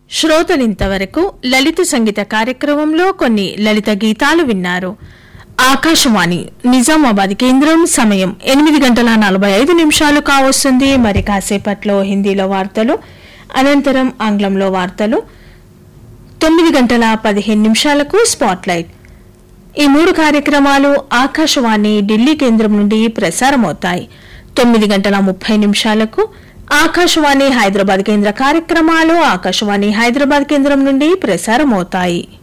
శ్రోతలింతవరకు లలిత సంగీత కార్యక్రమంలో కొన్ని లలిత గీతాలు విన్నారు ఆకాశవాణి నిజామాబాద్ కేంద్రం సమయం ఎనిమిది గంటల నలభై ఐదు నిమిషాలు కావస్తుంది మరి కాసేపట్లో హిందీలో వార్తలు అనంతరం ఆంగ్లంలో వార్తలు తొమ్మిది గంటల పదిహేను నిమిషాలకు స్పాట్లైట్ ఈ మూడు కార్యక్రమాలు ఆకాశవాణి ఢిల్లీ కేంద్రం నుండి ప్రసారమవుతాయి తొమ్మిది గంటల ముప్పై నిమిషాలకు ఆకాశవాణి హైదరాబాద్ కేంద్ర కార్యక్రమాలు ఆకాశవాణి హైదరాబాద్ కేంద్రం నుండి ప్రసారమవుతాయి